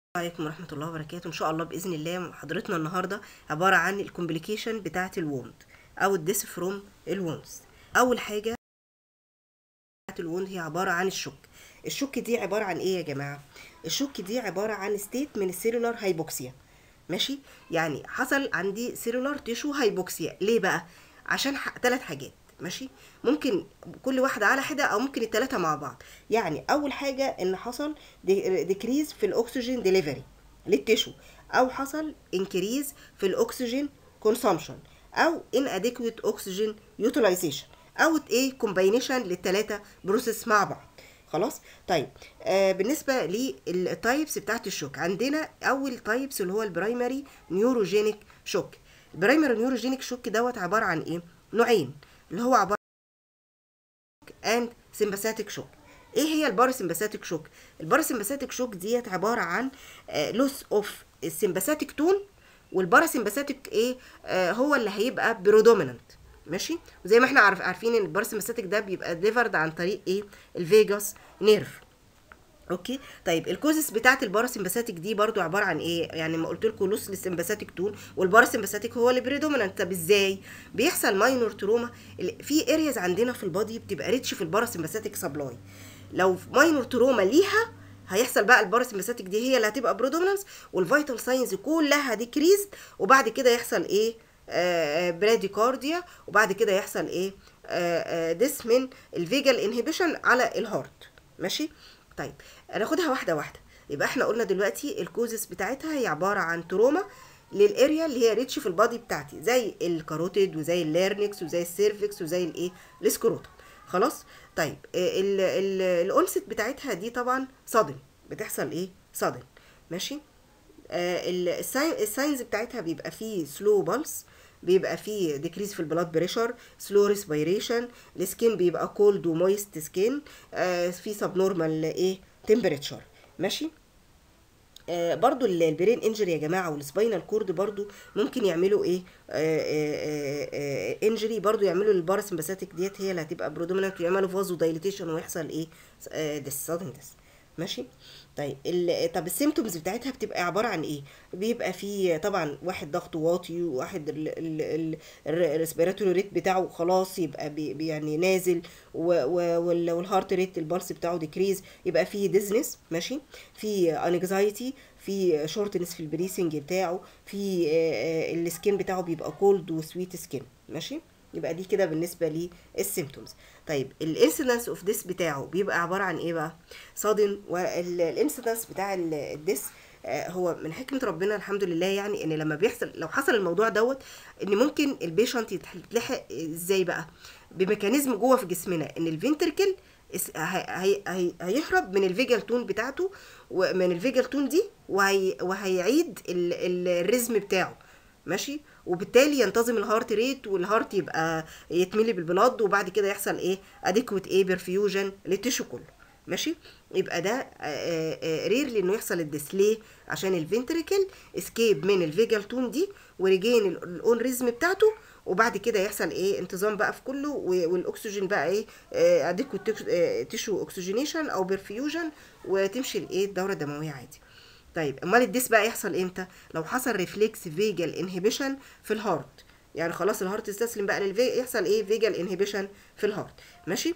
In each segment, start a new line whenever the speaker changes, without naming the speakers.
عليكم ورحمة الله وبركاته إن شاء الله بإذن الله محاضرتنا النهاردة عبارة عن الكومبليكيشن بتاعة الوند أو الديس فروم الوندز أول حاجة بتاعة الوند هي عبارة عن الشك الشك دي عبارة عن إيه يا جماعة الشك دي عبارة عن ستيت من السيلولار هايبوكسيا ماشي يعني حصل عندي سيلولار تيشو هايبوكسيا ليه بقى عشان ح... ثلاث حاجات ماشي ممكن كل واحده على حده او ممكن الثلاثه مع بعض يعني اول حاجه ان حصل ديكريز في الاكسجين ديليفري للتيشو او حصل انكريز في الاكسجين كونسومشن او ان اديكويت اكسجين يوتيلايزيشن او ايه كومباينيشن للثلاثه بروسيس مع بعض خلاص طيب آه بالنسبه للتايبس بتاعت الشوك عندنا اول تايبس اللي هو البرايمري نيوروجينيك شوك البرايمري نيوروجينيك شوك دوت عباره عن ايه نوعين اللي هو عباره اند سمباثيك شوك ايه هي الباراسمباثيك شوك الباراسمباثيك شوك ديت عباره عن لوس اوف السمباثيك تون والباراسمباثيك ايه آه هو اللي هيبقى برودومينانت ماشي وزي ما احنا عارف عارفين ان الباراسمباثيك ده بيبقى ديفرد عن طريق ايه الفيجاس نيرف اوكي طيب الكوزس بتاعت الباراسمباثيك دي برضو عباره عن ايه يعني ما قلت لكم لوس للسمباثيك تون والباراسمباثيك هو اللي بريدومينانت طب ازاي بيحصل ماينور تروما في ارياز عندنا في البادي بتبقى ريتش في الباراسمباثيك سبلاي لو ماينور تروما ليها هيحصل بقى الباراسمباثيك دي هي اللي هتبقى بريدومينانس والفيتال ساينز كلها ديكريزد وبعد كده يحصل ايه آه براديكارديا وبعد كده يحصل ايه آه ديس من الفيجال انهبيشن على الهارت ماشي طيب هناخدها واحده واحده يبقى احنا قلنا دلوقتي الكوزس بتاعتها هي عباره عن تروما للاريا اللي هي ريتش في البادي بتاعتي زي الكاروتيد وزي الليرنكس وزي السيرفكس وزي الايه السكروتم خلاص طيب الانست بتاعتها دي طبعا صدم بتحصل ايه صدم ماشي آه الساينز بتاعتها بيبقى فيه سلو بالس بيبقى فيه ديكريز في البلاد بريشر سلو ريسبيريشن السكين بيبقى كولد ومويست سكين آه في سب نورمال ايه تمبريتشر ماشي آه برضو البرين انجري يا جماعه والسباينال كورد برضو ممكن يعملوا ايه آه آه آه انجري برضو يعملوا الباراسمباثيك ديت هي اللي هتبقى برودومينانت ويعملوا فازو دايليتيشن ويحصل ايه آه ديس سادن ديس ماشي طيب طب السيمتومز بتاعتها بتبقى عباره عن ايه بيبقى في طبعا واحد ضغطه واطي وواحد الريسبيراتوري ريت بتاعه خلاص يبقى بي يعني نازل والهارت ريت البلس بتاعه ديكريز يبقى في ديزنس ماشي في انكزايتي في شورتنس في البريسنج بتاعه في السكين بتاعه بيبقى كولد وسويت سكين ماشي يبقى دي كده بالنسبه للسيمتومز طيب الانسيدنس اوف ديس بتاعه بيبقى عباره عن ايه بقى صادم والانسيدنس بتاع الديس هو من حكمه ربنا الحمد لله يعني ان لما بيحصل لو حصل الموضوع دوت ان ممكن البيشنت يتلحق ازاي بقى بميكانيزم جوه في جسمنا ان الفنتركل هي هي هيهرب من الفيجال تون بتاعته ومن الفيجال تون دي وهي وهيعيد الريزم بتاعه ماشي وبالتالي ينتظم الهارت ريت والهارت يبقى يتملي بالبلاد وبعد كده يحصل ايه اديكويت ايه برفيوجن للتيشو كله ماشي يبقى ده رير لانه يحصل الديس ليه عشان الفنتريكل اسكيب من الفيجال تون دي وريجين الاون ريزم بتاعته وبعد كده يحصل ايه انتظام بقى في كله والاكسجين بقى ايه اديكويت تيشو اوكسجينيشن او برفيوجن وتمشي الايه الدوره الدمويه عادي طيب امال الديس بقى يحصل امتى لو حصل ريفلكس فيجال انهبيشن في الهارت يعني خلاص الهارت استسلم بقى للفي يحصل ايه فيجال انهبيشن في الهارت ماشي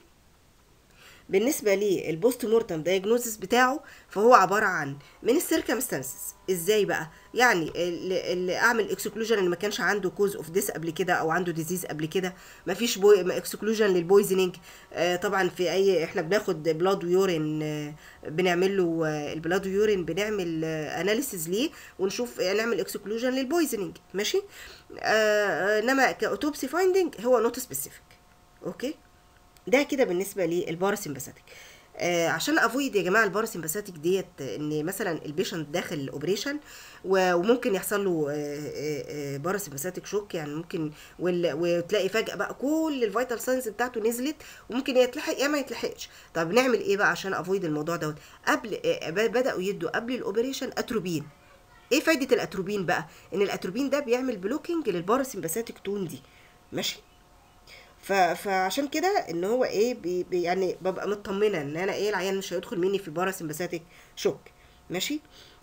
بالنسبه للبوست مورتم دايجنوزس بتاعه فهو عباره عن من السيركمستانسز ازاي بقى يعني اللي اعمل اكسكلوجن اللي ما كانش عنده كوز اوف ديس قبل كده او عنده ديزيز قبل كده ما فيش بوي اكسكلوجن للبويزنينج آه طبعا في اي احنا بناخد بلاد ويورين آه بنعمل له آه البلاد ويورين بنعمل اناليسيز ليه ونشوف نعمل اكسكلوجن للبويزنينج ماشي انما كاوتوبسي فايندنج هو نوت سبيسيفيك اوكي ده كده بالنسبه للباراسمباثيك آه عشان افويد يا جماعه الباراسمباثيك ديت ان مثلا البيشنت داخل الاوبريشن وممكن يحصل له آه آه باراسمباثيك شوك يعني ممكن وتلاقي فجاه بقى كل الفيتال ساينز بتاعته نزلت وممكن يتلحق يا ما يتلحقش طب نعمل ايه بقى عشان افويد الموضوع دوت قبل بداوا يدوا قبل الاوبريشن اتروبين ايه فايده الاتروبين بقى ان الاتروبين ده بيعمل بلوكينج للباراسمباثيك تون دي ماشي ف... فعشان كده ان هو ايه بي... بي يعني ببقى مطمنه ان انا ايه العيان مش هيدخل مني في باراسمباثيك شوك ماشي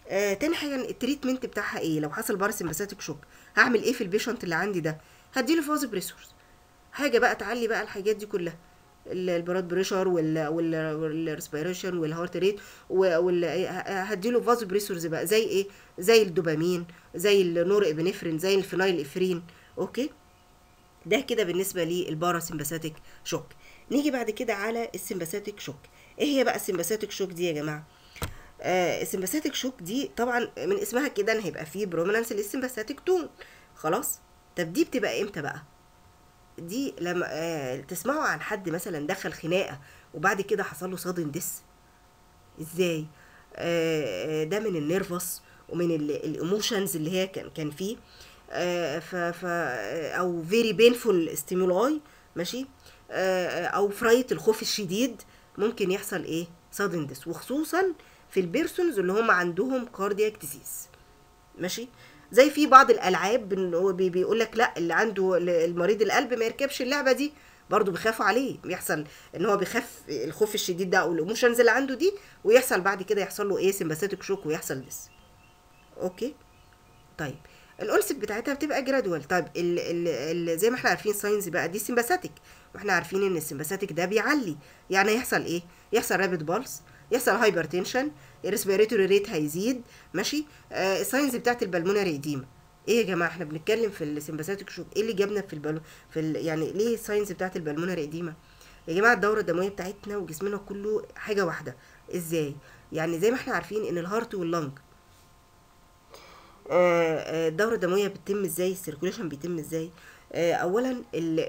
آه تاني حاجه التريتمنت بتاعها ايه لو حصل باراسمباثيك شوك هعمل ايه في البيشنت اللي عندي ده هديله فاز بريسورز حاجه بقى تعلي بقى الحاجات دي كلها ال- البلاد بريشر وال وال والريسبيريشن والهارت ريت وال هديله فاز بريسورز بقى زي ايه زي الدوبامين زي النور ابنفرين زي الفينايل افرين اوكي ده كده بالنسبه للباراسمباثيك شوك نيجي بعد كده على السمباثيك شوك ايه هي بقى السمباثيك شوك دي يا جماعه آه السمباثيك شوك دي طبعا من اسمها كده ان هيبقى فيه برومينانس للسمباثيك تون خلاص طب دي بتبقى امتى بقى دي لما آه تسمعوا عن حد مثلا دخل خناقه وبعد كده حصل له صادم دس ازاي آه آه، ده من النيرفس ومن الايموشنز اللي هي كان كان فيه آه ف ف او فيري بينفول ستيمولاي ماشي آه او فرايت الخوف الشديد ممكن يحصل ايه صادم دس وخصوصا في البيرسونز اللي هم عندهم كاردياك ديزيز ماشي زي في بعض الالعاب إن هو بي- بيقول لك لا اللي عنده ال- المريض القلب ما يركبش اللعبه دي برضه بيخافوا عليه بيحصل ان هو بيخاف الخوف الشديد ده او الايموشنز اللي عنده دي ويحصل بعد كده يحصل له ايه سمباثيك شوك ويحصل دس اوكي طيب الانسب بتاعتها بتبقى جرادوال طيب ال ال ال زي ما احنا عارفين ساينز بقى دي سمباثيك واحنا عارفين ان السمباثيك ده بيعلي يعني هيحصل ايه يحصل رابيد بالس يحصل هايبرتنشن الريسبيريتوري ريت هيزيد ماشي آه الساينز بتاعت البلمونري ايديما ايه يا جماعه احنا بنتكلم في السمباثيك شوك ايه اللي جابنا في البلو في ال يعني ليه الساينز بتاعت البلمونري ايديما يا جماعه الدوره الدمويه بتاعتنا وجسمنا كله حاجه واحده ازاي يعني زي ما احنا عارفين ان الهارت واللنج آه، آه، الدوره الدمويه بتتم ازاي السيركوليشن بيتم ازاي آه، اولا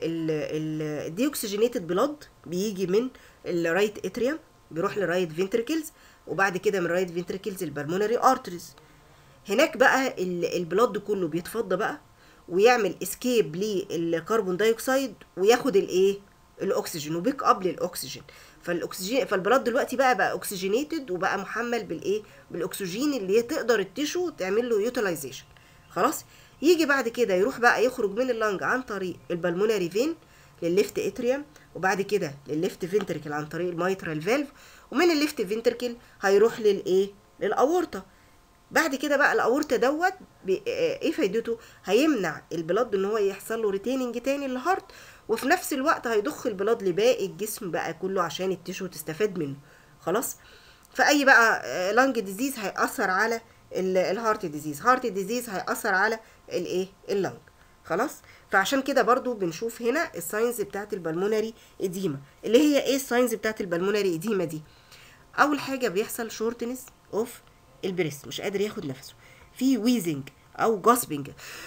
الديوكسجينيتد بلاد بيجي من الرايت اتريوم بيروح للرايت فينتركلز وبعد كده من الرايت فينتركلز البلمونري ارتريز هناك بقى ال- البلاد كله بيتفضى بقى ويعمل اسكيب للكربون دايوكسيد وياخد الايه الاكسجين وبيك اب للاكسجين فالاكسجين فالبلاد دلوقتي بقى بقى اوكسجينيتد وبقى محمل بالايه بالاكسجين اللي هي تقدر التيشو تعمل له يوتيلايزيشن خلاص يجي بعد كده يروح بقى يخرج من اللنج عن طريق البلمونري فين للليفت اتريوم وبعد كده للليفت فينتركل عن طريق الميترال فالف ومن الليفت فينتركل هيروح للايه للاورطه بعد كده بقى الاورطه دوت بي- آه، ايه فايدته هيمنع البلاد ان هو يحصل له ريتيننج تاني للهارت وفي نفس الوقت هيضخ البلاد لباقي الجسم بقى كله عشان التيشو تستفاد منه خلاص فاي بقى لانج ديزيز هيأثر على ال- الهارت ديزيز هارت ديزيز هيأثر على الايه اللنج خلاص فعشان كده برضو بنشوف هنا الساينز بتاعت البلمونري اديما اللي هي ايه الساينز بتاعت البلمونري اديما دي اول حاجه بيحصل شورتنس اوف البريس مش قادر ياخد نفسه في ويزنج او جاسبنج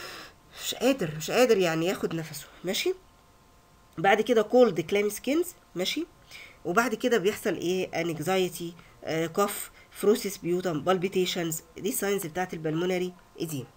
مش قادر مش قادر يعني ياخد نفسه ماشي بعد كده كولد كلام سكينز ماشي وبعد كده بيحصل ايه انكزايتي كف فروسيس بيوتم بالبيتيشنز دي ساينز بتاعت البلمونري اديم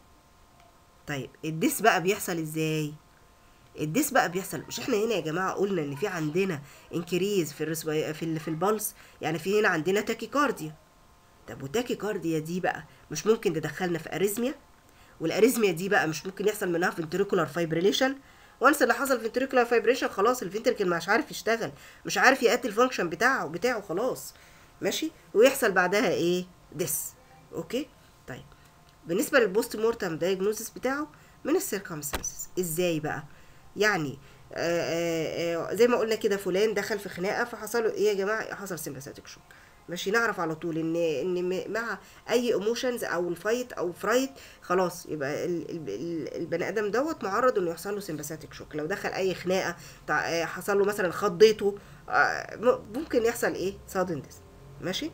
طيب الدس بقى بيحصل ازاي الدس بقى بيحصل مش احنا هنا يا جماعه قلنا ان في عندنا انكريز في الرسبي... في ال... في البلس يعني في هنا عندنا تاكيكارديا طب والتاكيكارديا دي بقى مش ممكن تدخلنا في اريزميا والاريزميا دي بقى مش ممكن يحصل منها فنتريكولار فايبريليشن وانس اللي حصل فنتريكولار فايبريشن خلاص الفنتركل مش عارف يشتغل مش عارف يأدي الفانكشن بتاعه بتاعه خلاص ماشي ويحصل بعدها ايه دس اوكي طيب بالنسبه للبوست مورتم دايجنوزس بتاعه من السيركمستانسز ازاي بقى يعني آآ آآ زي ما قلنا كده فلان دخل في خناقه فحصل له ايه يا جماعه حصل سمباثيك شوك ماشي نعرف على طول ان ان م- مع اي ايموشنز او الفايت او فرايت خلاص يبقى ال- ال- ال- البني ادم دوت معرض انه يحصل له سمباثيك شوك لو دخل اي خناقه تع- آه، حصل له مثلا خضيته آه، م- ممكن يحصل ايه سادن ديس ماشي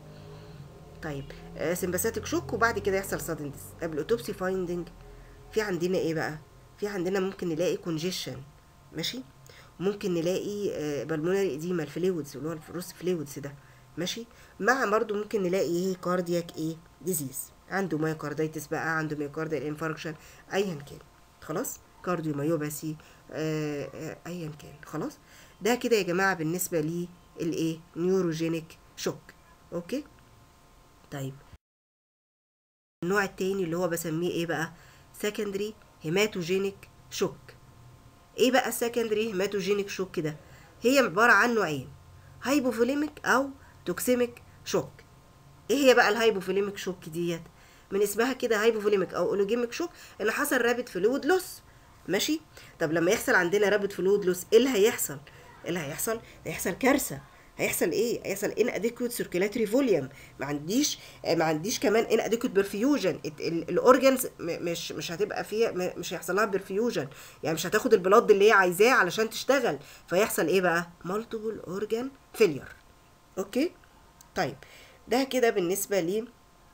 طيب سمباثيك شوك وبعد كده يحصل سادن ديس طب الاوتوبسي فايندنج في عندنا ايه بقى في عندنا ممكن نلاقي كونجيشن ماشي ممكن نلاقي بالمونري ايديما الفلويدز اللي هو الفروس فلويدز ده ماشي مع برضو ممكن نلاقي ايه كاردياك ايه ديزيز عنده مايوكارديتس بقى عنده مايوكارديال انفاركشن ايا كان خلاص كارديو مايوباثي آه آه ايا كان خلاص ده كده يا جماعه بالنسبه لي الايه نيوروجينيك شوك اوكي طيب النوع التاني اللي هو بسميه ايه بقى سكندري هيماتوجينيك شوك ايه بقى السكندري هيماتوجينيك شوك ده هي عباره عن نوعين هايبوفوليميك او توكسيميك شوك ايه هي بقى الهايبوفوليميك شوك ديت من اسمها كده هايبوفوليميك او اولوجيميك شوك ان حصل رابد فلويد لوس ماشي طب لما يحصل عندنا رابد فلويد لوس ايه اللي هيحصل ايه اللي هيحصل هيحصل كارثه هيحصل ايه هيحصل ان اديكوت سيركيلاتوري فوليوم ما عنديش ما عنديش كمان ان اديكوت برفيوجن الاورجنز مش مش هتبقى فيها م- مش هيحصل لها برفيوجن يعني مش هتاخد البلاد اللي هي عايزاه علشان تشتغل فيحصل ايه بقى مالتيبل اورجان فيلير اوكي طيب ده كده بالنسبه لي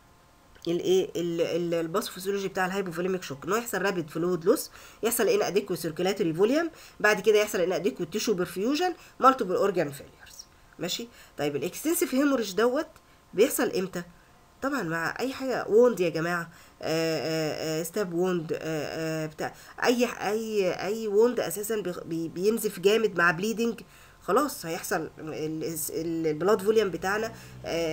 الايه الباثوفيسيولوجي بتاع الهايبوفوليميك شوك انه يحصل رابيد فلويد لوس يحصل ان اديكو سيركيلاتوري فوليوم بعد كده يحصل ان اديكو تيشو برفيوجن مالتيبل اورجان فيليرز ماشي طيب الاكستنسيف هيموريج دوت بيحصل امتى طبعا مع اي حاجه ووند يا جماعه ستاب ووند بتاع اي اي اي ووند اساسا بيخ- بي- بينزف جامد مع بليدنج خلاص هيحصل البلاد فوليوم بتاعنا آه،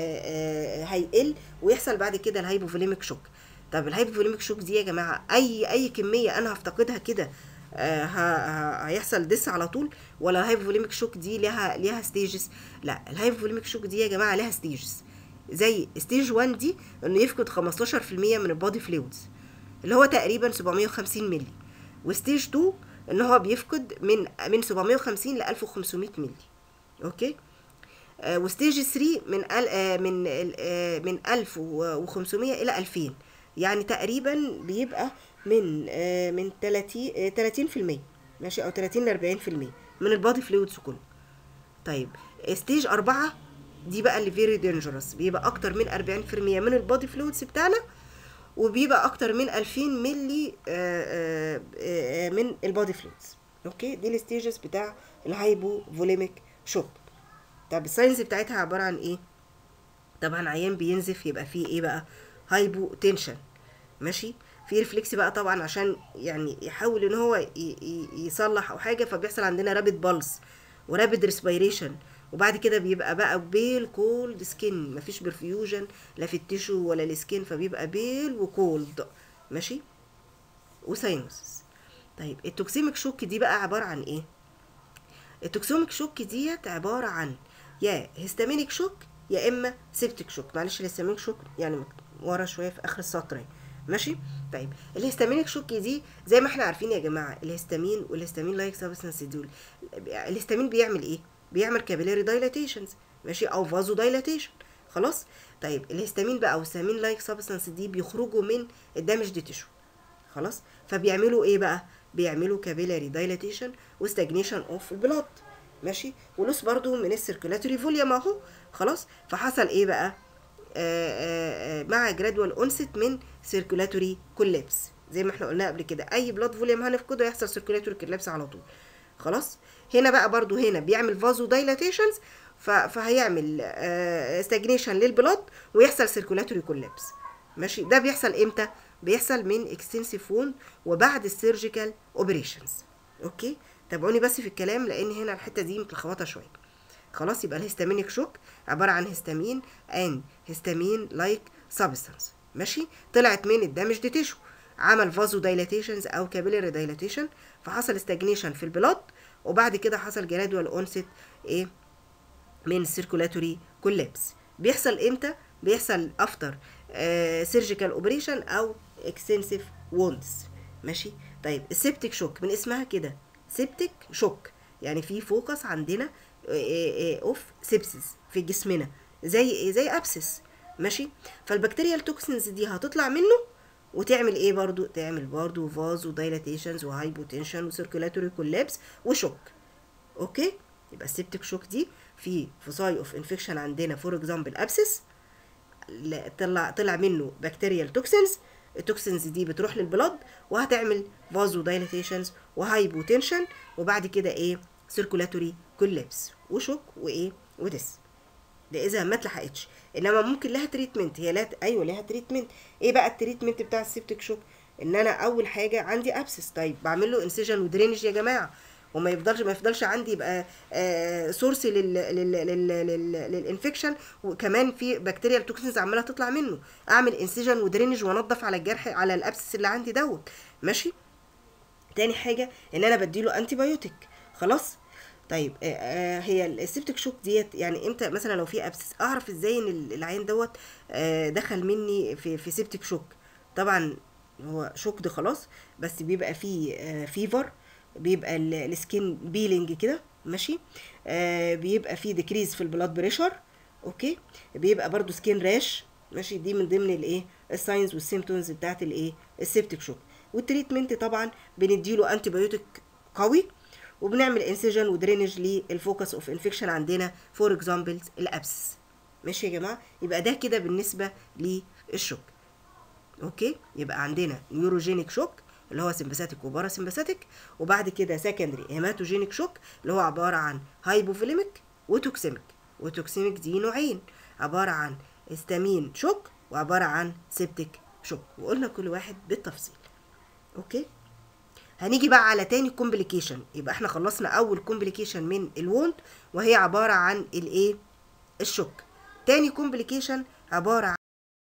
آه، هيقل ويحصل بعد كده الهايبوفوليميك شوك طب الهايبوفوليميك شوك دي يا جماعه اي اي كميه انا هفتقدها كده آه، ه- ه- هيحصل دس على طول ولا الهايبوفوليميك شوك دي ليها ليها ستيجز لا الهايبوفوليميك شوك دي يا جماعه ليها ستيجز زي ستيج 1 دي انه يفقد 15% من البادي فلويدز اللي هو تقريبا 750 مللي وستيج 2 ان هو بيفقد من من 750 ل 1500 مللي اوكي آه وستيج 3 من ال آه من ال آه من 1500 الى 2000 يعني تقريبا بيبقى من آه من 30 آه 30% ماشي او 30 ل 40% من البادي فلويدز كله طيب ستيج أربعة دي بقى اللي فيري دينجرس بيبقى أكتر من 40% من البادي فلويدز بتاعنا وبيبقى أكتر من 2000 ملي آه، آه، آه، من البادي فلويدز أوكي دي الستيجز بتاع الهايبو فوليميك شوك طب الساينز بتاعتها عبارة عن إيه؟ طبعا عيان بينزف يبقى فيه ايه بقى هايبو تنشن ماشي في ريفلكس بقى طبعا عشان يعني يحاول ان هو ي- ي- يصلح او حاجه فبيحصل عندنا رابid بالس ورابid ريسبيريشن وبعد كده بيبقى بقى بيل كولد سكين مفيش برفيوجن لا في التيشو ولا السكين فبيبقى بيل وكولد ماشي وساينوسس طيب التوكسيميك شوك دي بقى عباره عن ايه التوكسوميك شوك ديت عبارة عن يا هيستامينيك شوك يا اما سيبتيك شوك معلش الهيستامينيك شوك يعني مك- ورا شويه في اخر السطر اهي. ماشي طيب الهيستامينيك شوك دي زي ما احنا عارفين يا جماعه الهيستامين والهيستامين لايك سبستانس دول الهيستامين بيعمل ايه بيعمل كابيلاري دايلاتيشنز ماشي او فازو دايلاتيشن خلاص طيب الهيستامين بقى والهيستامين لايك سبستانس دي بيخرجوا من الدامج دي تيشو خلاص فبيعملوا ايه بقى بيعملوا كابيلاري دايلاتيشن وستاجنيشن اوف البلاد ماشي ولوس برضو من السيركولاتوري فوليوم اهو خلاص فحصل ايه بقى آآ آآ مع جرادوال اونست من سيركولاتوري كولابس زي ما احنا قلنا قبل كده اي بلاد فوليوم هنفقده يحصل سيركولاتوري كولابس على طول خلاص هنا بقى برضو هنا بيعمل فازو دايلاتيشنز فهيعمل ستاجنيشن للبلاد ويحصل سيركولاتوري كولابس ماشي ده بيحصل امتى بيحصل من اكستنسيف ووند وبعد السيرجيكال اوبريشنز اوكي تابعوني بس في الكلام لان هنا الحته دي متلخبطه شويه خلاص يبقى الهستامينيك شوك عباره عن هستامين ان هستامين لايك سبستانس ماشي طلعت من الدامج دي تيشو عمل فازو دايلاتيشنز او كابيلاري دايلاتيشن فحصل استاجنيشن في البلاد وبعد كده حصل جرادوال اونست ايه من السيركولاتوري كولابس بيحصل امتى بيحصل افتر سيرجيكال اوبريشن او اكستنسيف ووندز ماشي طيب السيبتيك شوك من اسمها كده سيبتيك شوك يعني في فوكس عندنا اوف سيبسيس في جسمنا زي ايه زي ابسس ماشي فالبكتيريا توكسينز دي هتطلع منه وتعمل ايه برضو تعمل برضو فازو دايلاتيشنز وهايبوتنشن وسيركولاتوري كولابس وشوك اوكي يبقى السيبتيك شوك دي في فصاي اوف انفكشن عندنا فور اكزامبل ابسس طلع طلع منه بكتيريال توكسينز التوكسينز دي بتروح للبلد وهتعمل فازو دايلاتيشنز وهايبوتنشن وبعد كده ايه سيركولاتوري كولابس وشوك وايه ودس ده اذا ما اتلحقتش انما ممكن لها تريتمنت هي لا ايوه لها تريتمنت ايه بقى التريتمنت بتاع السيبتيك شوك ان انا اول حاجه عندي ابسس طيب بعمل له انسيجن ودرينج يا جماعه وما يفضلش ما يفضلش عندي يبقى آه سورس لل لل لل لل للانفكشن وكمان في بكتيريا توكسينز عماله تطلع منه اعمل انسيجن ودرينج وانضف على الجرح على الابسس اللي عندي دوت ماشي تاني حاجه ان انا بديله انتي بايوتيك خلاص طيب آه، آه، هي السيبتك شوك ديت يعني امتى مثلا لو في ابسس اعرف ازاي ان ال- العين دوت آه، دخل مني في في سيبتك شوك طبعا هو شوك ده خلاص بس بيبقى فيه فيفر بيبقى ال- السكين بيلينج كده ماشي آه، بيبقى فيه ديكريز في البلاد بريشر اوكي بيبقى برضو سكين راش ماشي دي من ضمن الايه الساينز والسيمتومز بتاعت الايه السيبتك شوك والتريتمنت طبعا بنديله انتي بايوتيك قوي وبنعمل انسجن ودرينج للفوكس اوف انفكشن عندنا فور اكزامبلز الابسس ماشي يا جماعه يبقى ده كده بالنسبه للشوك اوكي يبقى عندنا نيوروجينيك شوك اللي هو سمباثيك وبارا سمباثيك وبعد كده سكندري هيماتوجينيك شوك اللي هو عباره عن هايبوفيليميك وتوكسيميك وتوكسيميك دي نوعين عباره عن استامين شوك وعباره عن سيبتيك شوك وقلنا كل واحد بالتفصيل اوكي هنيجي بقى على تاني كومبليكيشن يبقى احنا خلصنا اول كومبليكيشن من الوند وهي عباره عن الايه الشوك تاني كومبليكيشن عباره عن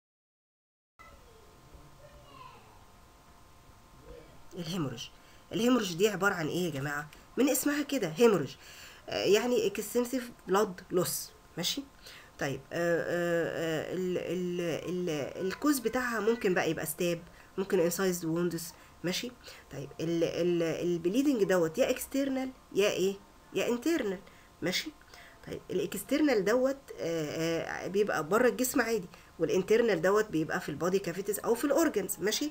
الهيموريج الهيموريج دي عباره عن ايه يا جماعه من اسمها كده هيموريج آه يعني اكستنسيف بلاد لوس ماشي طيب آه آه آه ال ال ال الكوز بتاعها ممكن بقى يبقى ستاب ممكن انسايزد ووندز ماشي طيب ال ال البليدنج دوت يا اكسترنال يا ايه يا انترنال ماشي طيب الاكسترنال دوت آه آه بيبقى بره الجسم عادي والانترنال دوت بيبقى في البادي كافيتيز او في الاورجنز ماشي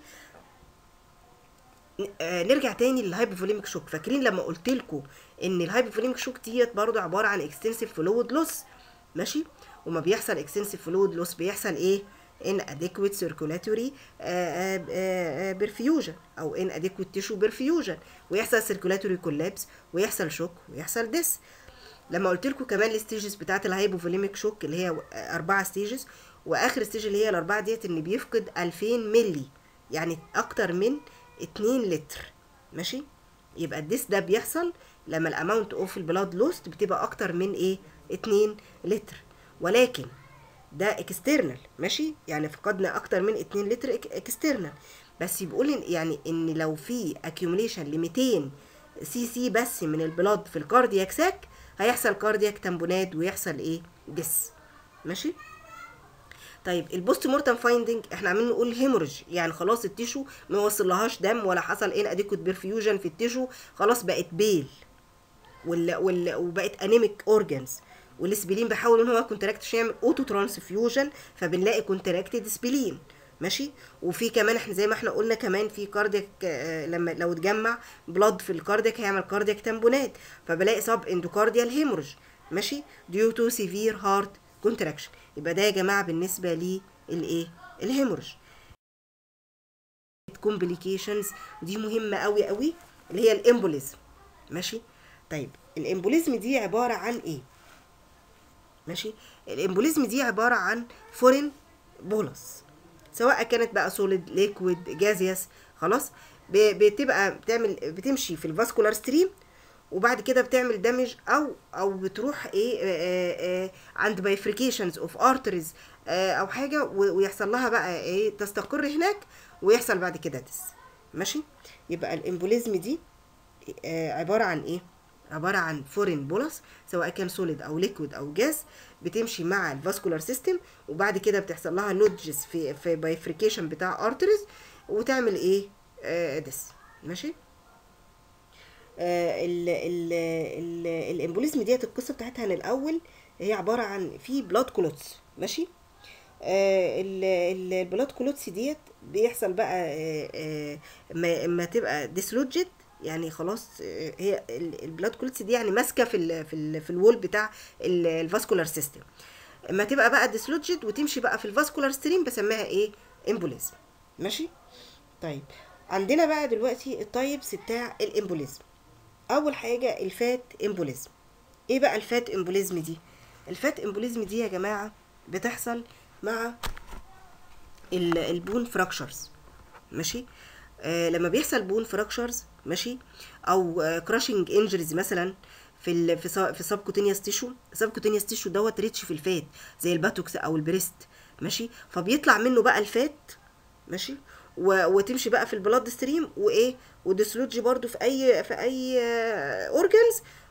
آه، نرجع تاني للهايبوفوليميك شوك فاكرين لما قلت لكم ان الهايبوفوليميك شوك ديت برضو عباره عن اكستنسيف فلويد لوس ماشي وما بيحصل اكستنسيف فلويد لوس بيحصل ايه ان adequate circulatory perfusion او ان adequate tissue perfusion ويحصل circulatory collapse ويحصل شوك ويحصل ديس لما قلت لكم كمان الستيجز بتاعت الهايبوفوليميك شوك اللي هي اربعه ستيجز واخر ستيج اللي هي الاربعه ديت ان بيفقد 2000 ملي يعني اكتر من 2 لتر ماشي يبقى الديس ده بيحصل لما الاماونت اوف البلاد لوست بتبقى اكتر من ايه 2 لتر ولكن ده اكسترنال ماشي يعني فقدنا اكتر من 2 لتر اكسترنال بس بيقول إن- يعني ان لو في اكيوميليشن ل 200 سي سي بس من البلاد في الكاردياك ساك هيحصل كاردياك تامبونات ويحصل ايه ديس ماشي طيب البوست مورتم فايندنج احنا عاملين نقول هيموريج يعني خلاص التيشو ما وصلهاش دم ولا حصل ان اديكوت بيرفيوجن في التيشو خلاص بقت بيل وال وال وبقت انيميك اورجانز والسبلين بيحاول ان هو كونتراكت عشان يعمل اوتو ترانسفيوجن فبنلاقي كونتراكتد سبلين ماشي وفي كمان احنا زي ما احنا قلنا كمان في كاردياك آه، لما لو اتجمع بلاد في الكاردياك هيعمل كاردياك تامبونات فبلاقي سب اندوكارديال هيموريج ماشي ديو تو سيفير هارت كونتراكشن يبقى ده يا جماعه بالنسبه لي الايه الهيموريج كومبليكيشنز دي مهمه قوي قوي اللي هي الامبوليزم ماشي طيب الامبوليزم دي عباره عن ايه ماشي الامبوليزم دي عباره عن فورين بولس سواء كانت بقى سوليد ليكويد جازيوس خلاص ب- بتبقى بتعمل بتمشي في الفاسكولار ستريم وبعد كده بتعمل دامج او او بتروح ايه آه، آه، عند بايفريكيشنز اوف ارتريز او حاجه و- ويحصل لها بقى ايه تستقر هناك ويحصل بعد كده ديس ماشي يبقى الامبوليزم دي آه، عباره عن ايه عباره عن فورين بولس سواء كان سوليد او ليكويد او جاز بتمشي مع الفاسكولار سيستم وبعد كده بتحصل لها لودجز في في بايفريكيشن بتاع ارتريز وتعمل ايه آه، ديس ماشي آه، ال ال ال الامبوليزم ديت القصه بتاعتها من الاول هي عباره عن في بلاد كلوتس ماشي آه، ال- ال- البلاد كلوتس ديت بيحصل بقى آه، آه، ما ما تبقى ديسلوجيت يعني خلاص آه، هي ال- البلاد كلوتس دي يعني ماسكه في ال في ال في الوول بتاع ال- الفاسكولار سيستم اما تبقى بقى ديسلوجيت وتمشي بقى في الفاسكولار ستريم بسميها ايه امبوليزم ماشي طيب عندنا بقى دلوقتي التايبس بتاع الامبوليزم اول حاجه الفات امبوليزم ايه بقى الفات امبوليزم دي الفات امبوليزم دي يا جماعه بتحصل مع ال- البون فراكشرز ماشي آه لما بيحصل بون فراكشرز ماشي او كراشنج انجريز مثلا في ال في سا- في سبكوتينيوس تيشو سبكوتينيوس تيشو دوت ريتش في الفات زي الباتوكس او البريست ماشي فبيطلع منه بقى الفات ماشي و... وتمشي بقى في البلاد ستريم وايه وديسلوجي برضو في اي في اي اورجنز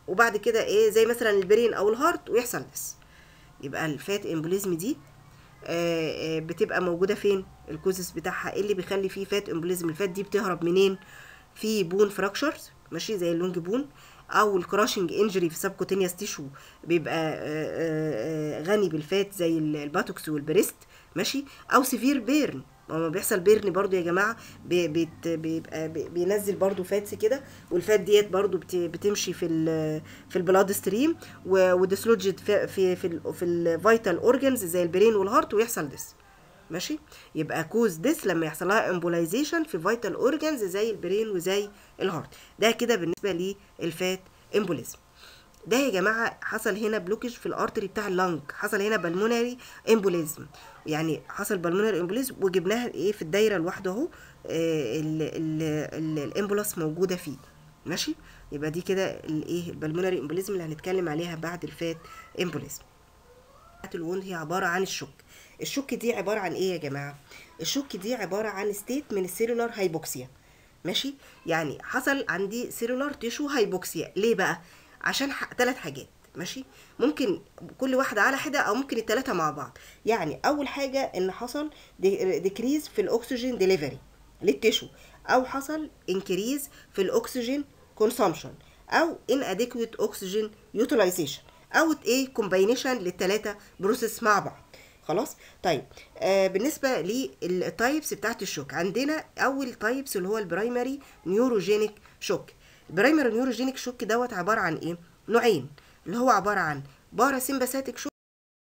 وبعد كده ايه زي مثلا البرين او الهارت ويحصل ديس يبقى الفات امبوليزم دي آه، آه، بتبقى موجوده فين الكوزس بتاعها ايه اللي بيخلي فيه فات امبوليزم الفات دي بتهرب منين في بون فراكشرز ماشي زي اللونج بون او الكراشنج انجري في سبكوتينيوس تيشو بيبقى آه، آه، آه، غني بالفات زي ال- الباتوكس والبريست ماشي او سيفير بيرن لما بيحصل بيرن برضو يا جماعه بي- بيت- بيبقى بي- بينزل برضو فاتس كده والفات ديت برضو بت- بتمشي في ال في البلاد ستريم وديسلوجد في في في, ال في الفيتال اورجانز زي البرين والهارت ويحصل ديس ماشي يبقى كوز ديس لما يحصل لها امبولايزيشن في فيتال اورجانز زي البرين وزي الهارت ده كده بالنسبه للفات امبوليزم ده يا جماعه حصل هنا بلوكج في الارتري بتاع اللنج حصل هنا بالمونري امبوليزم يعني حصل بالمونري امبوليزم وجبناها ايه في الدايره لوحده اهو آه، ال- ال- ال- الامبولاس موجوده فيه ماشي يبقى دي كده الايه البلمونري امبوليزم اللي هنتكلم عليها بعد الفات امبوليزم بتاعت الوند هي عبارة عن الشك الشك دي عبارة عن ايه يا جماعة الشك دي عبارة عن ستيت من السيلولار هايبوكسيا ماشي يعني حصل عندي سيلولار تيشو هايبوكسيا ليه بقى عشان ح... ثلاث حاجات ماشي ممكن كل واحدة على حدة او ممكن الثلاثة مع بعض يعني اول حاجة ان حصل ديكريز في الاكسجين ديليفري للتيشو او حصل انكريز في الاكسجين كونسومشن او inadequate oxygen utilization او ايه كومباينيشن للثلاثه بروسيس مع بعض خلاص طيب آه بالنسبه للتايبس بتاعت الشوك عندنا اول تايبس اللي هو البرايمري نيوروجينيك شوك البرايمري نيوروجينيك شوك دوت عباره عن ايه نوعين اللي هو عباره عن باراسيمباثيك شوك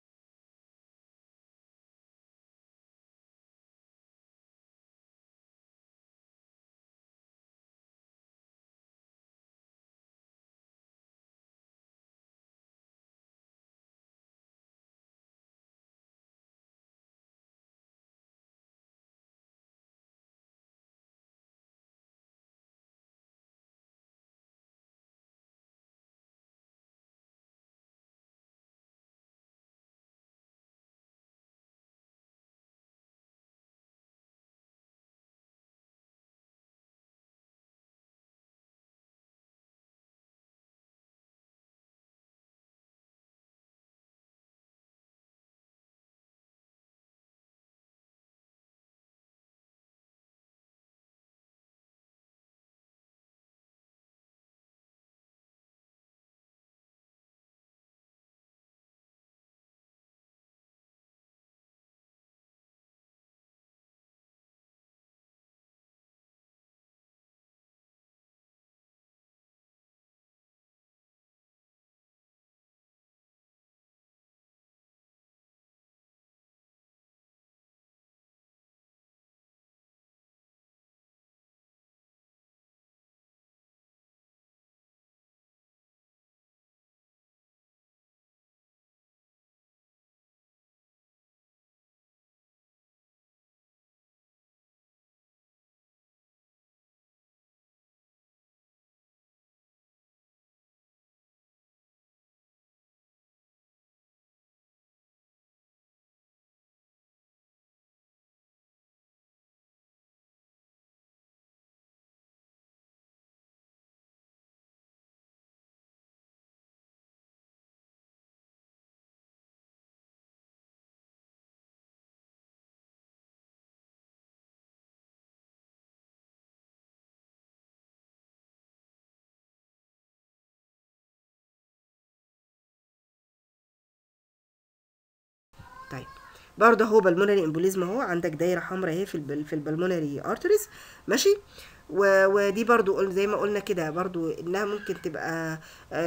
طيب برضه هو بالمونري امبوليزم اهو عندك دايره حمراء اهي في البل في البلمونري ارتريز ماشي و... ودي برضو قل- زي ما قلنا كده برضو انها ممكن تبقى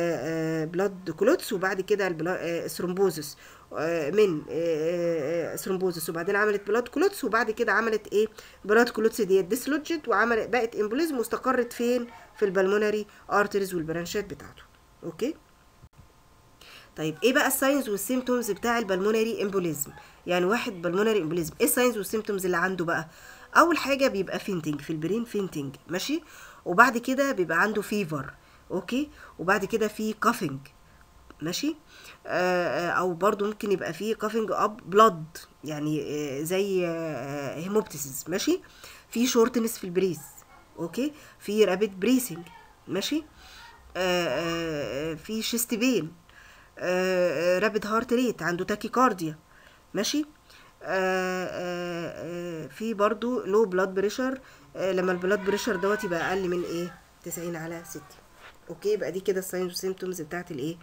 بلاد كلوتس وبعد كده ثرومبوزس من ثرومبوزس وبعدين عملت بلاد كلوتس وبعد كده عملت ايه بلاد كلوتس ديت ديسلوجت وعملت بقت امبوليزم واستقرت فين في البلمونري ارتريز والبرانشات بتاعته اوكي طيب ايه بقى الساينز والسيمتومز بتاع البلمونري امبوليزم يعني واحد بالمونري امبوليزم ايه الساينز والسيمتومز اللي عنده بقى اول حاجه بيبقى فينتنج في البرين فينتنج ماشي وبعد كده بيبقى عنده فيفر اوكي وبعد كده في كافنج ماشي آه او برضو ممكن يبقى فيه كافنج اب بلاد يعني آه زي آه هيموبتيسيس ماشي في شورتنس في البريس اوكي في رابيد بريسنج ماشي آه، آه، في شيست بين رابد هارت ريت عنده تاكيكارديا ماشي آه، آه، آه، في برضو لو بلاد بريشر لما البلاد بريشر دوت يبقى اقل من ايه 90 على 60 اوكي يبقى دي كده الساينز والسيمتومز بتاعت الايه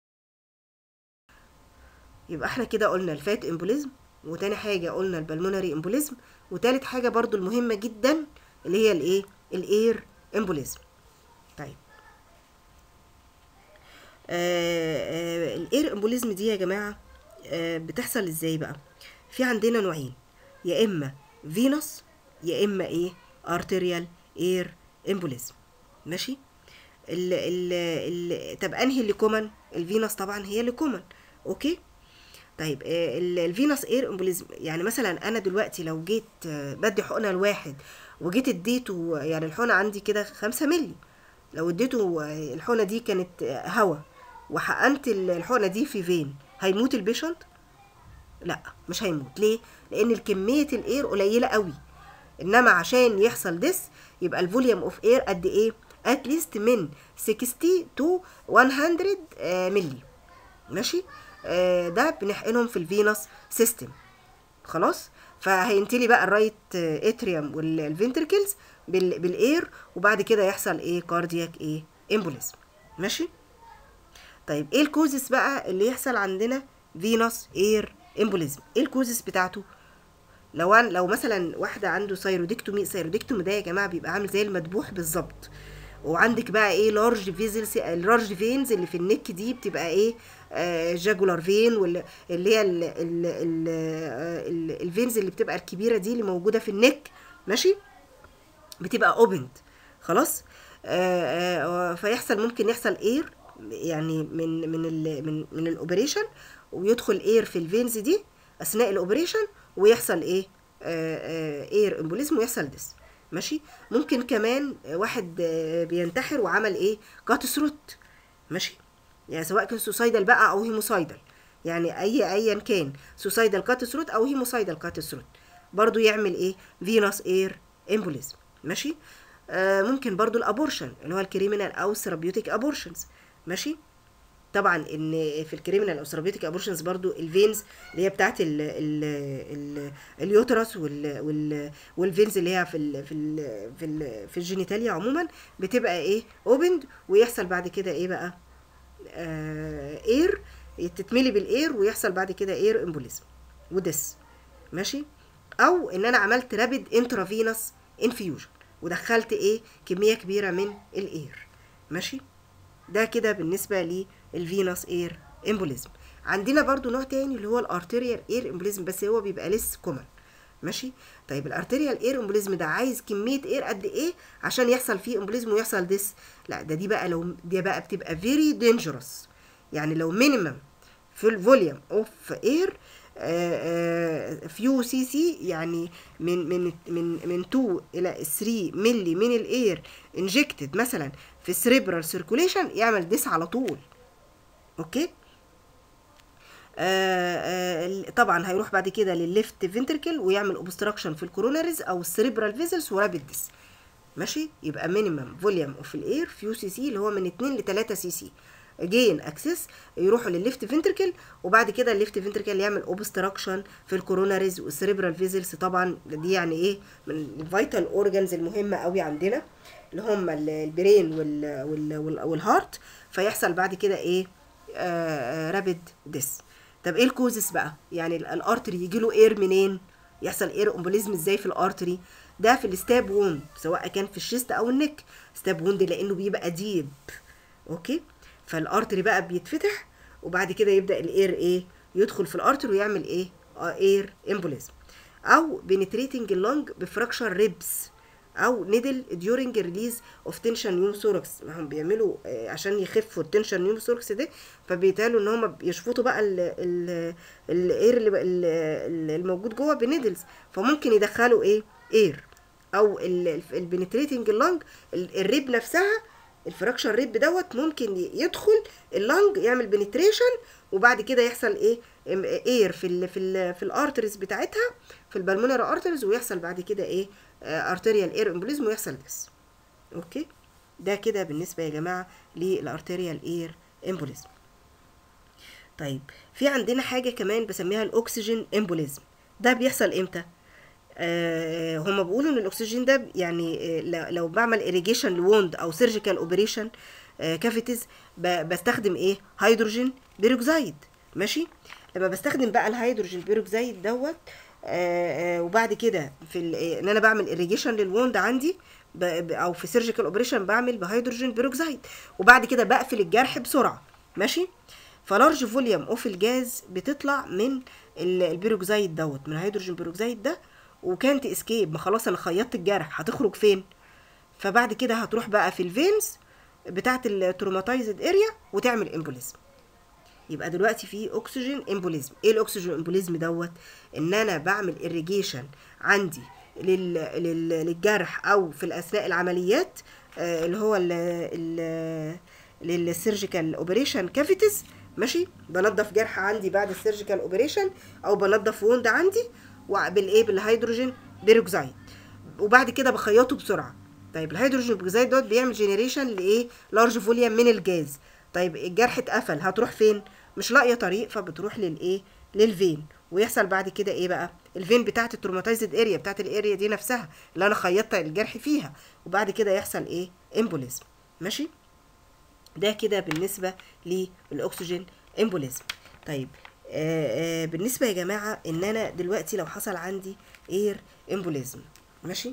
يبقى احنا كده قلنا الفات امبوليزم وتاني حاجة قلنا البلمونري امبوليزم وتالت حاجة برضو المهمة جدا اللي هي الايه الاير امبوليزم طيب آه، آه، الاير امبوليزم دي يا جماعة آه، بتحصل ازاي بقى في عندنا نوعين يا اما فينوس يا اما ايه ارتريال اير امبوليزم ماشي ال ال ال طب انهي اللي كومن الفينوس طبعا هي اللي كومن اوكي طيب آه، ال- الفينوس اير امبوليزم يعني مثلا انا دلوقتي لو جيت آه، بدي حقنه لواحد وجيت اديته يعني الحقنه عندي كده خمسة مللي لو اديته آه، الحقنه دي كانت آه، هوا وحقنت ال- الحقنه دي في فين هيموت البيشنت لا مش هيموت ليه لان كميه الاير قليله قوي انما عشان يحصل ديس يبقى الفوليوم اوف اير قد ايه اتليست من 60 تو 100 آه، ملي ماشي آه، ده بنحقنهم في الفينوس سيستم خلاص فهينتلي بقى الرايت اتريوم والفنتركلز بالاير وبعد كده يحصل ايه كاردياك ايه امبوليزم ماشي طيب ايه الكوزس بقى اللي يحصل عندنا فينوس اير امبوليزم ايه الكوزس بتاعته لو عن لو مثلا واحده عنده سيرودكتومي سيرودكتومي ده يا جماعه بيبقى عامل زي المذبوح بالظبط وعندك بقى ايه لارج فيزلز اللارج فينز اللي في النك دي بتبقى ايه آه جاجولار فين واللي اللي هي ال ال ال آه، ال الفينز اللي بتبقى الكبيره دي اللي موجوده في النك ماشي بتبقى اوبند خلاص آه آه فيحصل ممكن يحصل اير يعني من من ال من من الاوبريشن ويدخل اير في الفينز دي اثناء الاوبريشن ويحصل ايه اير امبوليزم ويحصل ديس ماشي ممكن كمان واحد آه، بينتحر وعمل ايه كات ثروت ماشي يعني سواء كان سوسايدال بقى او هيموسايدال يعني اي ايا كان سوسايدال كات ثروت او هيموسايدال كات ثروت برضو يعمل ايه فينوس اير امبوليزم ماشي آه ممكن برضو الابورشن اللي هو الكريمنال او ثيرابيوتيك ابورشنز ماشي طبعا ان في الكريمنال او ثيرابيوتيك ابورشنز برضو الفينز اللي هي بتاعت ال ال ال اليوترس وال وال والفينز اللي هي في ال في ال في ال في الجينيتاليا عموما بتبقى ايه اوبند ويحصل بعد كده ايه بقى آه اير تتملي بالاير ويحصل بعد كده اير امبوليزم ودس ماشي او ان انا عملت رابيد انترافينوس انفيوجن ودخلت ايه كميه كبيره من الاير ماشي ده كده بالنسبه للفينوس اير امبوليزم عندنا برضو نوع تاني اللي هو الارتيريال اير امبوليزم بس هو بيبقى لسه كومن ماشي طيب الارتيريال اير امبوليزم ده عايز كميه اير قد ايه عشان يحصل فيه امبوليزم ويحصل ديس لا ده دي بقى لو دي بقى بتبقى فيري دينجرس يعني لو مينيمم في الفوليوم اوف اير فيو سي سي يعني من من من من 2 الى 3 ملي من الاير انجكتد مثلا في السريبرال سيركوليشن يعمل ديس على طول اوكي آه آه طبعا هيروح بعد كده للليفت فينتركل ويعمل اوبستراكشن في الكوروناريز او السريبرال فيزلز ورابيد ديس ماشي يبقى مينيمم فوليوم اوف الاير فيو سي سي اللي هو من 2 ل 3 سي سي جين اكسس يروحوا للليفت فينتركل وبعد كده الليفت فينتركل يعمل اوبستراكشن في الكوروناريز والسريبرال فيزلز طبعا دي يعني ايه من الفيتال اورجانز المهمه قوي عندنا اللي هم البرين وال وال وال والهارت فيحصل بعد كده ايه رابيد ديس طب ايه الكوزس بقى يعني الارتري يجي له اير منين يحصل اير امبوليزم ازاي في الارتري ده في الستاب ووند سواء كان في الشيست او النك ستاب ووند لانه بيبقى ديب اوكي فالارتري بقى بيتفتح وبعد كده يبدا الاير ايه يدخل في الارتري ويعمل ايه اير امبوليزم او بنتريتنج اللونج بفراكشر ريبس او نيدل ديورنج ريليز اوف تنشن نيوموثوركس ما هم بيعملوا آه، عشان يخفوا التنشن نيوموثوركس ده فبيتقالوا ان هم بيشفطوا بقى ال ال الاير اللي بقى- ال- ال- الموجود جوه بنيدلز فممكن يدخلوا ايه اير او البنتريتنج اللنج الريب نفسها الفراكشن ريب دوت ممكن ي- يدخل اللنج يعمل بنتريشن وبعد كده يحصل ايه اير في ال في ال في الارتريز بتاعتها في البلمونري ارتريز ويحصل بعد كده ايه ارتريال اير امبوليزم ويحصل ديس اوكي ده كده بالنسبه يا جماعه للارتيريال اير امبوليزم طيب في عندنا حاجه كمان بسميها الاكسجين امبوليزم ده بيحصل امتى آه هما بيقولوا ان الاكسجين ده يعني آه لو بعمل اريجيشن لوند او سيرجيكال اوبريشن كافيتيز بستخدم ايه هيدروجين بيروكسيد ماشي لما بستخدم بقى الهيدروجين بيروكسيد دوت آه وبعد كده في ان انا بعمل اريجيشن للوند عندي او في سيرجيكال اوبريشن بعمل بهيدروجين بيروكسيد وبعد كده بقفل الجرح بسرعه ماشي فلارج فوليوم اوف الجاز بتطلع من البيروكسيد دوت من الهيدروجين بيروكسيد ده وكانت اسكيب ما خلاص انا خيطت الجرح هتخرج فين فبعد كده هتروح بقى في الفينز بتاعه التروماتايزد اريا وتعمل امبوليزم يبقى دلوقتي في اكسجين امبوليزم ايه الاكسجين امبوليزم دوت ان انا بعمل اريجيشن عندي لل... لل... للجرح او في اثناء العمليات آه اللي هو ال للسيرجيكال اوبريشن كافيتيز ماشي بنضف جرح عندي بعد السيرجيكال اوبريشن او بنضف ووند عندي بالايه بالهيدروجين بيروكسيد وبعد كده بخيطه بسرعه طيب الهيدروجين بيروكسيد دوت بيعمل جينيريشن لايه لارج فوليوم من الجاز طيب الجرح اتقفل هتروح فين مش لاقيه طريق فبتروح للايه للفين ويحصل بعد كده ايه بقى الفين بتاعت التروماتايزد اريا بتاعت الاريا دي نفسها اللي انا خيطت الجرح فيها وبعد كده يحصل ايه امبوليزم ماشي ده كده بالنسبه للاكسجين امبوليزم طيب آآ آآ بالنسبه يا جماعه ان انا دلوقتي لو حصل عندي اير امبوليزم ماشي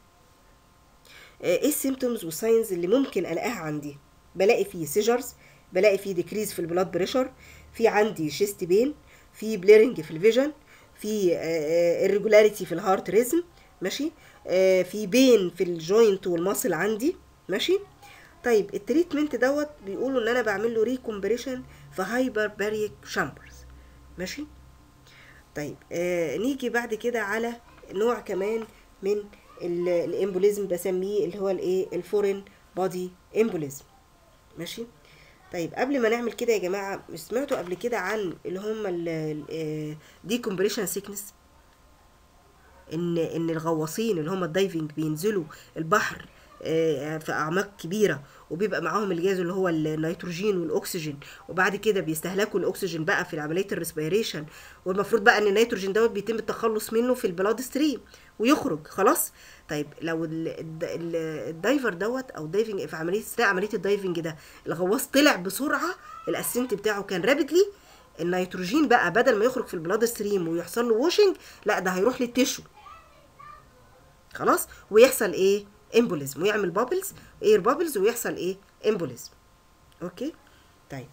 ايه السيمتومز والساينز اللي ممكن الاقيها عندي بلاقي فيه سيجرز بلاقي فيه ديكريز في البلاد بريشر في عندي شيست بين في بليرنج في الفيجن في irregularity في الهارت ريزم ماشي في بين في الجوينت والماسل عندي ماشي طيب التريتمنت دوت بيقولوا ان انا بعمل له ريكومبريشن في هايبر باريك شامبرز ماشي طيب آه نيجي بعد كده على نوع كمان من الامبوليزم بسميه اللي هو الايه الفورين بودي امبوليزم ماشي طيب قبل ما نعمل كده يا جماعه مش سمعتوا قبل كده عن اللي هم دي كومبريشن سيكنس ان ان الغواصين اللي هم الدايفنج بينزلوا البحر في اعماق كبيره وبيبقى معاهم الجاز اللي هو النيتروجين والاكسجين وبعد كده بيستهلكوا الاكسجين بقى في عمليه الريسبيريشن والمفروض بقى ان النيتروجين دوت بيتم التخلص منه في البلاد ستريم ويخرج خلاص طيب لو الدايفر دوت او الدايفنج في عمليه اثناء عمليه الدايفنج ده الغواص طلع بسرعه الاسنت بتاعه كان رابيدلي النيتروجين بقى بدل ما يخرج في البلاد ستريم ويحصل له ووشنج لا ده هيروح للتشو خلاص ويحصل ايه امبوليزم ويعمل بابلز اير بابلز ويحصل ايه امبوليزم اوكي طيب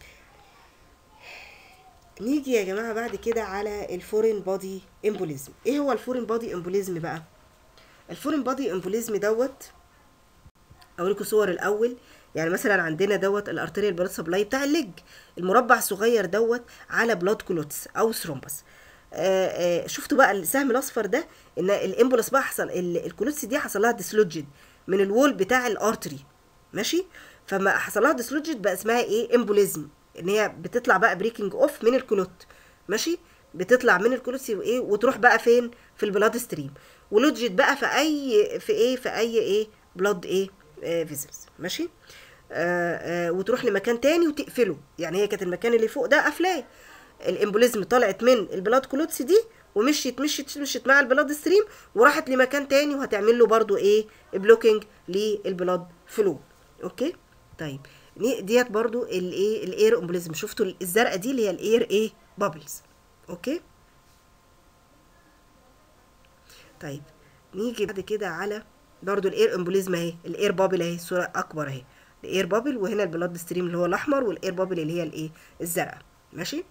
نيجي يا جماعه بعد كده على الفورين بودي امبوليزم ايه هو الفورين بودي امبوليزم بقى الفورين بودي امبوليزم دوت اوريكم صور الاول يعني مثلا عندنا دوت الارتريال بلاد سبلاي بتاع الليج المربع الصغير دوت على بلاد كلوتس او ثرومبس آآ آآ شفتوا بقى السهم الاصفر ده ان الامبولس بقى حصل الكلوتس دي حصل لها ديسلوجد من الوول بتاع الارتري ماشي فما حصل لها ديسلوجد بقى اسمها ايه امبوليزم ان هي بتطلع بقى بريكنج اوف من الكلوت ماشي بتطلع من الكلوت وايه وتروح بقى فين في البلاد ستريم ولوجت بقى في اي في ايه في اي ايه بلاد ايه آه فيزلز ماشي آه آه وتروح لمكان تاني وتقفله يعني هي كانت المكان اللي فوق ده قافلاه الامبوليزم طلعت من البلاد كلوتس دي ومشيت مشيت مشيت مع البلاد ستريم وراحت لمكان تاني وهتعمل له برضو ايه بلوكينج للبلاد فلو اوكي طيب ديت برضو الايه الاير امبوليزم شفتوا الزرقاء دي اللي هي الاير ايه بابلز اوكي طيب نيجي بعد كده على برضو الاير امبوليزم اهي الاير بابل اهي الصوره اكبر اهي الاير بابل وهنا البلاد ستريم اللي هو الاحمر والاير بابل اللي هي الايه الزرقاء ماشي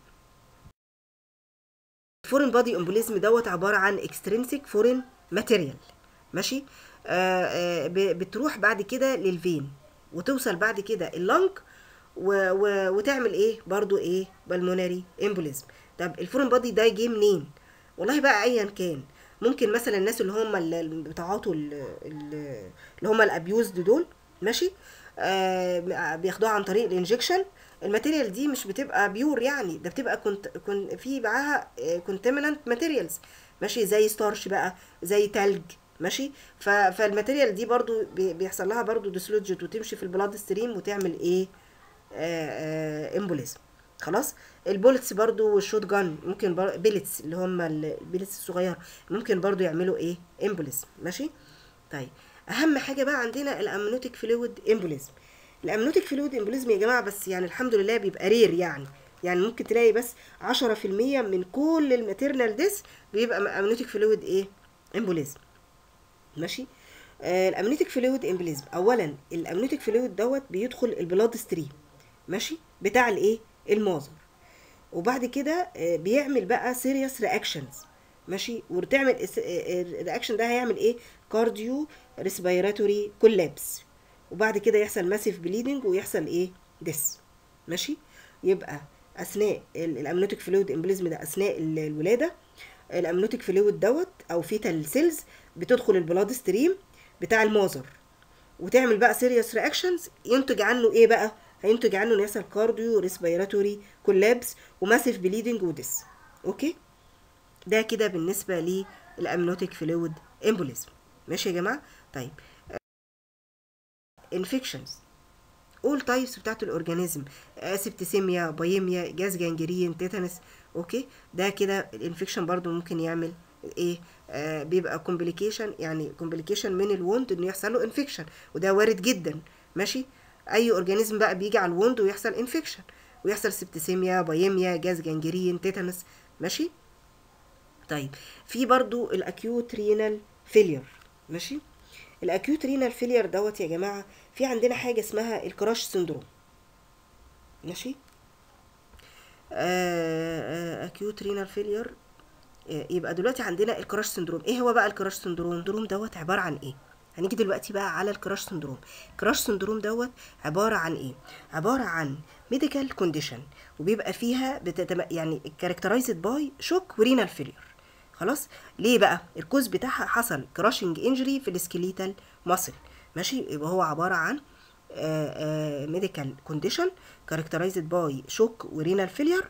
الفورين بادي امبوليزم دوت عباره عن اكسترينسيك فورين ماتيريال ماشي آه آه بتروح بعد كده للفين وتوصل بعد كده اللنج و و وتعمل ايه برضو ايه بالموناري امبوليزم طب الفورين بادي ده جه منين والله بقى ايا كان ممكن مثلا الناس اللي هم اللي بتعاطوا اللي هم الابيوزد دول ماشي آه بياخدوها عن طريق الانجكشن الماتيريال دي مش بتبقى بيور يعني ده بتبقى كنت كن في معاها كونتامينانت ماتيريالز ماشي زي ستارش بقى زي تلج ماشي ف... فالماتيريال دي برضو بي- بيحصل لها برضو ديسلوجت وتمشي في البلاد ستريم وتعمل ايه امبوليزم خلاص البولتس برضو والشوت جان ممكن بر... بيلتس اللي هم ال- البيلتس الصغيره ممكن برضو يعملوا ايه امبوليزم ماشي طيب اهم حاجه بقى عندنا الامنوتيك فلويد امبوليزم الامنوتيك فلويد امبوليزم يا جماعه بس يعني الحمد لله بيبقى رير يعني يعني ممكن تلاقي بس 10% من كل الماتيرنال ديس بيبقى امنوتيك فلويد ايه امبوليزم ماشي آه الامنيوتيك فلويد امبليزم اولا الامنيوتيك فلويد دوت بيدخل البلاد ستريم ماشي بتاع الايه المازر وبعد كده آه بيعمل بقى سيريس رياكشنز ماشي وتعمل الرياكشن ده هيعمل ايه كارديو ريسبيراتوري كولابس وبعد كده يحصل ماسيف بليدنج ويحصل ايه ديس ماشي يبقى اثناء الامنيوتيك فلويد امبليزم ده اثناء ال- الولاده الامنيوتيك فلويد دوت او فيتال سيلز بتدخل البلاد ستريم بتاع المازر وتعمل بقى سيريس رياكشنز ينتج عنه ايه بقى هينتج عنه ان يحصل كارديو ريسبيراتوري كولابس وماسيف بليدنج وديس اوكي ده كده بالنسبه للامنيوتيك فلويد امبوليزم ماشي يا جماعه طيب انفكشنز اول تايبس بتاعت الاورجانيزم سبتسيميا بايميا جاز جانجرين تيتانس اوكي ده كده الانفكشن برضو ممكن يعمل ايه آه بيبقى كومبليكيشن يعني كومبليكيشن من الوند انه يحصل له انفكشن وده وارد جدا ماشي اي اورجانيزم بقى بيجي على الوند ويحصل انفكشن ويحصل سبتسيميا بايميا جاز جانجرين تيتانس ماشي طيب في برضو الاكيوت رينال فيلير ماشي الاكيوت رينال فيلير دوت يا جماعه في عندنا حاجه اسمها الكراش سندروم ماشي اكيوت رينال فيلير يبقى دلوقتي عندنا الكراش سندروم ايه هو بقى الكراش سندروم السندروم دوت عباره عن ايه هنيجي دلوقتي بقى على الكراش سندروم الكراش سندروم دوت عباره عن ايه عباره عن ميديكال كونديشن وبيبقى فيها بتتم... يعني كاركترايزد باي شوك ورينال فيلير خلاص ليه بقى الكوز بتاعها حصل كراشنج انجري في السكيليتال ماسل ماشي يبقى هو عباره عن ميديكال كونديشن كاركترايزد باي شوك ورينال فيلير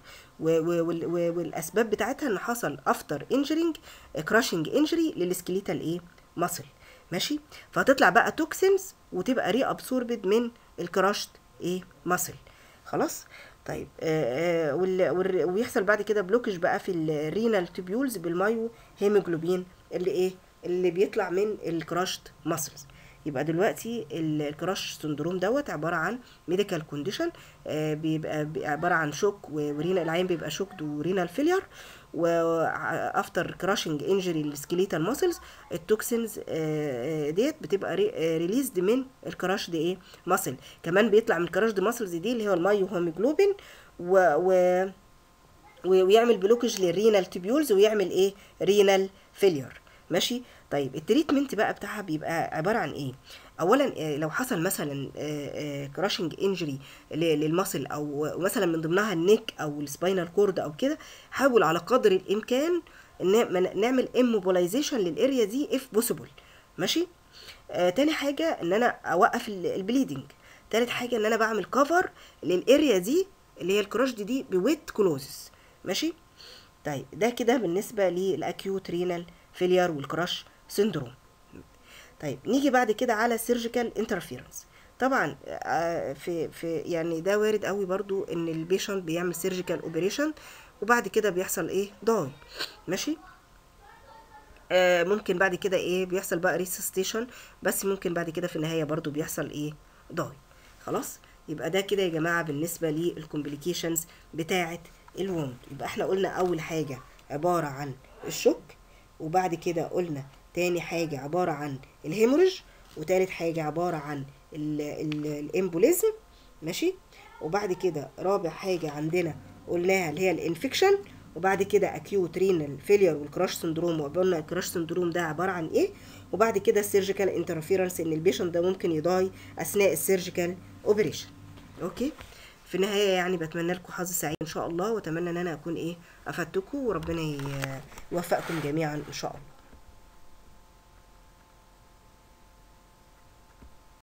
والاسباب بتاعتها ان حصل افتر انجرينج كراشنج انجري للسكيليتال ايه ماسل ماشي فهتطلع بقى توكسينز وتبقى ري ابسوربد من الكراشت ايه ماسل خلاص طيب آه آه وال- والر- ويحصل بعد كده بلوكج بقى في الرينال تيبيولز بالمايو هيموجلوبين اللي ايه اللي بيطلع من الكراشت ماسلز يبقى دلوقتي ال- الكراش سندروم دوت عباره عن ميديكال كونديشن بيبقى بي- عباره عن شوك ورينا العين بيبقى شوك ورينال فيلير وافتر كراشنج انجري للسكيليتال ماسلز التوكسينز ديت بتبقى ريليزد من الكراش دي ايه ماسل كمان بيطلع من الكراش دي ماسلز دي اللي هو المايو هيموجلوبين و, و و- ويعمل بلوكج للرينال تيبيولز ويعمل ايه رينال فيلير ماشي طيب التريتمنت بقى بتاعها بيبقى عباره عن ايه اولا آه، لو حصل مثلا كراشنج انجري للمصل او مثلا من ضمنها النيك او السباينال كورد او كده حاول على قدر الامكان ان ما ن- نعمل اموبلايزيشن للاريا دي اف بوسيبل ماشي آه تاني حاجه ان انا اوقف ال- البليدنج تالت حاجه ان انا بعمل كفر للاريا دي اللي هي الكراش دي, دي بويت كلوزس ماشي طيب ده كده بالنسبه للاكيوت رينال فيلير والكراش سيندروم طيب نيجي بعد كده على سيرجيكال انترفيرنس طبعا آه، في في يعني ده وارد قوي برضو ان البيشنت بيعمل سيرجيكال اوبريشن وبعد كده بيحصل ايه داي ماشي آه ممكن بعد كده ايه بيحصل بقى ريسستيشن بس ممكن بعد كده في النهايه برضو بيحصل ايه داي خلاص يبقى ده كده يا جماعه بالنسبه للكومبليكيشنز بتاعه الوند يبقى احنا قلنا اول حاجه عباره عن الشوك وبعد كده قلنا تاني حاجه عباره عن الهيموريج وتالت حاجه عباره عن ال- ال- الامبوليزم ماشي وبعد كده رابع حاجه عندنا قلناها اللي هي الانفكشن وبعد كده اكيوت رينال فيلير والكراش سندروم وقلنا الكراش سندروم ده عباره عن ايه وبعد كده السيرجيكال انترفيرنس ان البيشنت ده ممكن يضاي اثناء السيرجيكال اوبريشن اوكي في النهايه يعني بتمنى لكم حظ سعيد ان شاء الله واتمنى ان انا اكون ايه افدتكم وربنا ي- يوفقكم جميعا ان شاء الله